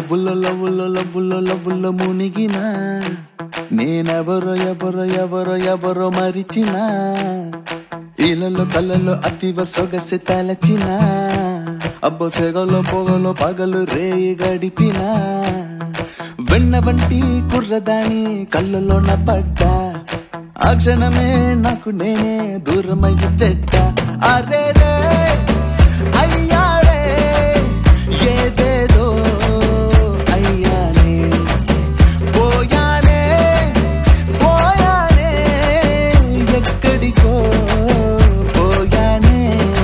లవ్వుల్లో లవ్వుల్లో లవ్వుల్లో లవ్వుల్లో మునిగిన నేనెవరో ఎవరో ఎవరో ఎవరో మరిచిన ఇళ్ళలో కళ్ళలో అతివ సొగసి తలచిన అబ్బో సెగలో పొగలో పగలు రేయి గడిపిన వెన్న వంటి కుర్రదాని కళ్ళలోన పడ్డా ఆ క్షణమే నాకు నేనే దూరమయ్యి తెట్ట అరే రే అయ్యాడే ఏదేదో అయ్యానే పోయానే పోయానే ఎక్కడికో పోయానే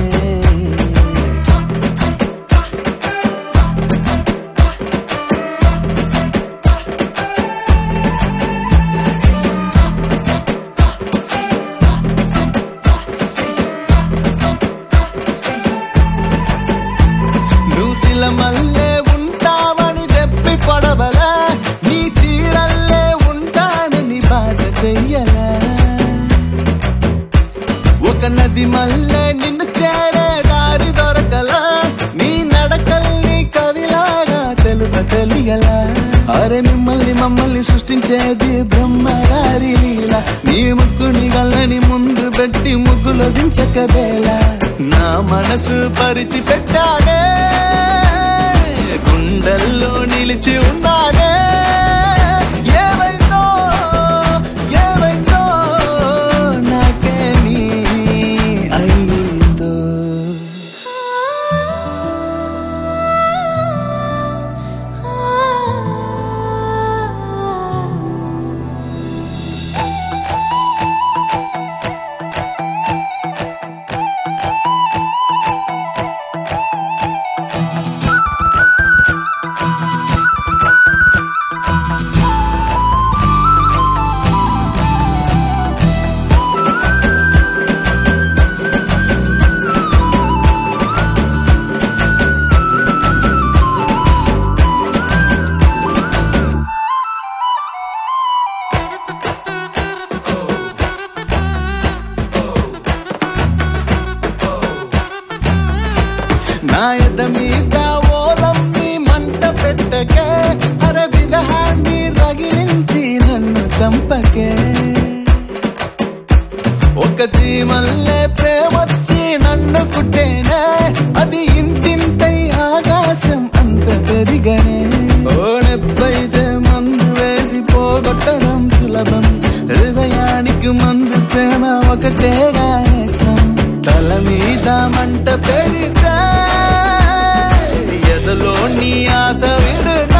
నువ్వుల మల్లే ఉంటావని చెప్పి పడవలా నీ చీరల్లే ఉంటానని బాధ చెయ్యలా ఒక నది మల్లె నిన్ను చేరే దారి దొరకలా నీ నడకల్ని కవిలాగా తెలుప తెలియలా అరే మిమ్మల్ని మమ్మల్ని సృష్టించేది బ్రహ్మగారి లీల నీ ముగ్గుని గల్లని ముందు పెట్టి ముగ్గులో దించకబేల నా మనసు పరిచి పెట్టాడే గుండెల్లో నిలిచి ఉన్నాడే ఏమైందో ఏమైందో నాకేమీ అయిందో నా ఎద మీద ఓలమ్మి మంట పెట్టకే అర విరహాన్ని రగిలించి నన్ను చంపకే ఒక జీమల్లే ప్రేమొచ్చి నన్ను కుట్టేనే అది ఇంతింతై ఆకాశం అంత పెరిగనే ఓడెప్పైతే మందు వేసి పోగొట్టడం సులభం హృదయానికి మందు ప్రేమ ఒకటే గానేస్తాం తల మీద మంట పెరిగితే ఎదలో నీ ఆశ విడునా